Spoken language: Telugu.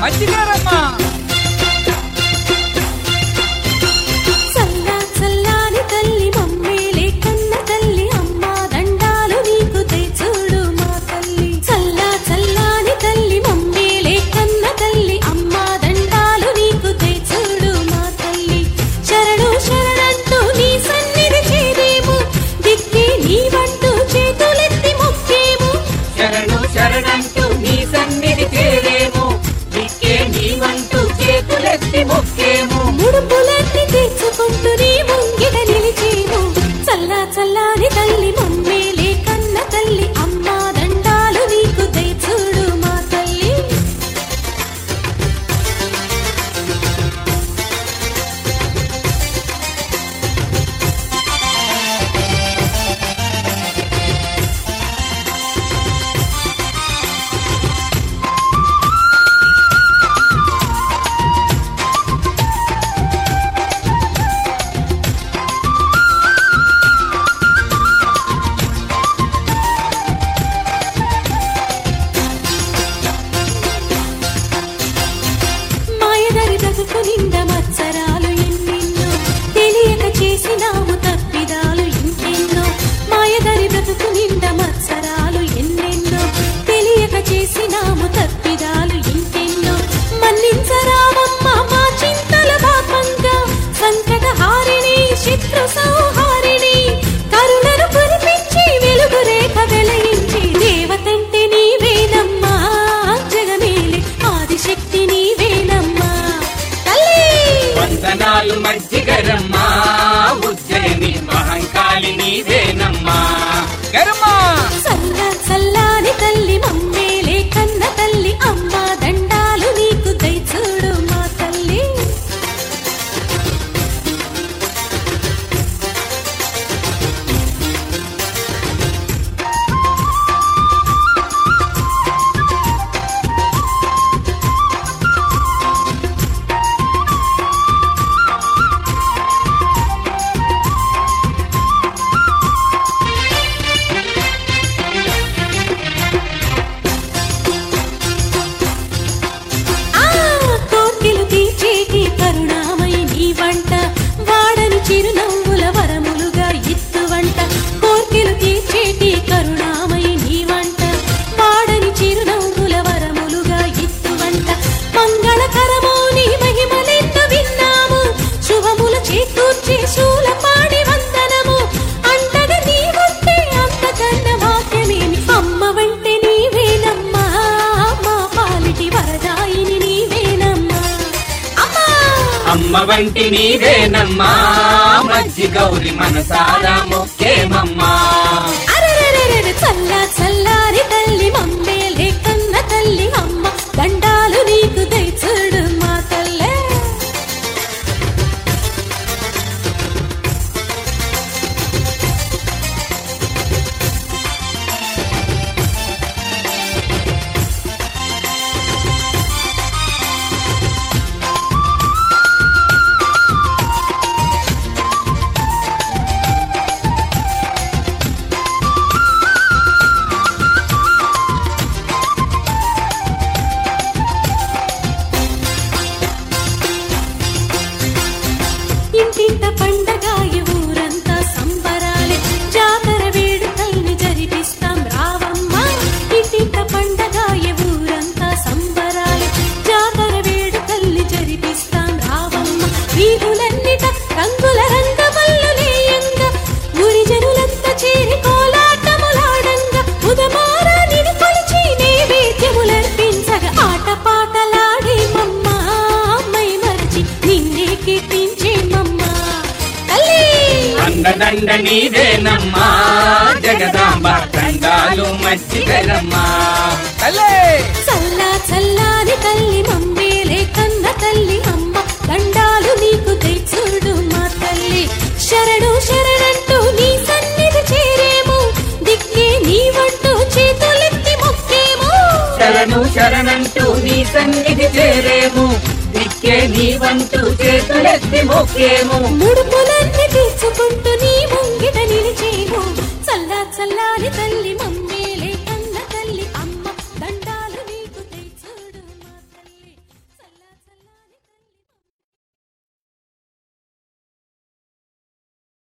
మజ్జిగారమ్మా చల్లా చల్లాని తల్లి మమ్మేలే కన్న తల్లి అమ్మా దండాలు నీకు తెచ్చుడు మా తల్లి చల్లా చల్లాని తల్లి మమ్మేలే కన్న తల్లి అమ్మా దండాలు నీకు తెచ్చుడు మా తల్లి శరణు శరణంటూ నీ సన్నిధి చేరేము దిక్కి నీ వంటూ చేతులెత్తి మొక్కేము శరణు శరణంటూ నీ సన్నిధి చేరేము దిక్కే నీవంటూ చేతులెత్తి మొక్కేము ముడుపులన్నీ తీర్చుకుంటూ నీ ముంగిట నిలిచేము చల్లా చల్లాని తల్లి మమ్మేలే కన్న తల్లి అమ్మా దండాలు నీకు తెచ్చుడు మా తల్లి మాయదరి బ్రతుకు నిండా మత్సరాలు ఎన్నెన్నో తెలియక చేసినాము తప్పిదాలు ఇంకెన్నో మాయదరి బ్రతుకు నిండా మత్సరాలు ఎన్నెన్నో తెలియక చేసినాము తప్పిదాలు ఇంకెన్నో మన్నించరామమ్మ మా చింతల పాపంగా సంకట హారిణి శత్రు సంహారిణి కరుణను కురిపించి వెలుగు రేఖ వెలయించి దేవతంటే నీవేనమ్మా జగమేలి ఆదిశక్తి నీవేనమ్మా తల్లి వందనాలు మజ్జిగరమ్మా ఉజ్జయిని మహంకాళి నీవేనమ్మా గరమ్మా చల్ల చల్లాని తల్లి మమ్మేలే కన్న తల్లి అమ్మా దండాలు నీకు దయచూడు మా తల్లి ఆ కోర్కెలు తీర్చేటి కరుణామై నీ వంట వాడని చిరునవ్వుల వరములుగా ఇత్తువంట కోర్కెలు తీర్చేటి కరుణామై నీ వంట వాడని చిరునవ్వుల వరములుగా ఇత్తువంట మంగళకరమో నీ మహిమలెంత విన్నాము శుభముల చేకూర్చే శూలపాడి వందనము అంతగా నీ ఉంటే అంతకన్న వాక్యమేమి అమ్మ వంటే నీవేనమ్మా మా పాలిటి వరదాయిని నీవేనమ్మా అమ్మా అమ్మ వంటి నీవేనమ్మా మజ్జి గౌరి మనసారా మొక్కేమమ్మా అరెరెరెరెరె చల్లా చల్లారి తల్లి మమ్మేలే కన్న తల్లి అమ్మ దండాలు నీకు దయచుడు మా తల్లే ఇంటింట పండగాయ ఊరంతా సంబరాలే జాతర వేడుకల్ని జరిపిస్తాం రావమ్మ ఇంటింట పండగాయ ఊరంతా సంబరాలే జాతర వేడుకల్ని జరిపిస్తాం రావమ్మ వీధులన్నిట రంగుల రంగమల్లులేయంగా ఊరి జనులంతా చేరి కోలాటములాడంగా ఉదమారా నిన్ను కొలిచి నైవేద్యములర్పించగా ఆట పాటలాడే మమ్మ మై మరచి నిన్నే కీర్తించే మమ్మ తల్లి అండదండ నీవేనమ్మా జగదాంబ దండాలు మజ్జిగరమ్మా తల్లే చల్లా చల్లాని తల్లి మమ్మేలే కన్న తల్లి అమ్మ దండాలు నీకు తెచ్చుడు మా తల్లి శరణు శరణంటూ నీ సన్నిధి చేరేము దిక్కే నీ వంటూ చేతులెత్తి మొక్కేము శరణు శరణంటూ నీ సన్నిధి చేరేము దిక్కే నీవంటూ చేతులెత్తి మొక్కేము ముడుపులన్నీ తీర్చుకుంటూ నీ ముంగిట నిలిచేము చల్లా చల్లాని తల్లి మమ్మ